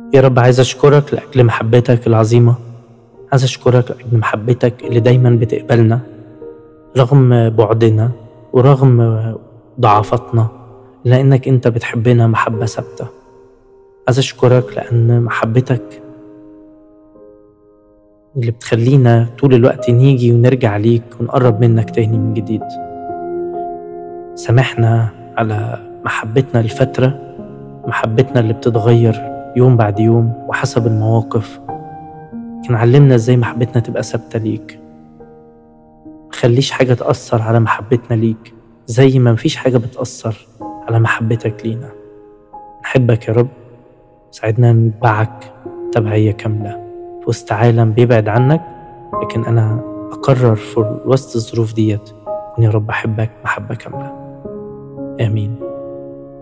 يا رب عايز أشكرك لأجل محبتك العظيمة عايز أشكرك لأجل محبتك اللي دايما بتقبلنا رغم بعدنا ورغم ضعفاتنا لأنك أنت بتحبنا محبة ثابتة عايز أشكرك لأن محبتك اللي بتخلينا طول الوقت نيجي ونرجع ليك ونقرب منك تاني من جديد سامحنا على محبتنا لفترة محبتنا اللي بتتغير يوم بعد يوم وحسب المواقف لكن علمنا ازاي محبتنا تبقى ثابتة ليك مخليش حاجة تأثر على محبتنا ليك زي ما مفيش حاجة بتأثر على محبتك لينا نحبك يا رب ساعدنا نتبعك تبعية كاملة في وسط عالم بيبعد عنك لكن أنا أقرر في وسط الظروف ديت إني يا رب أحبك محبة كاملة آمين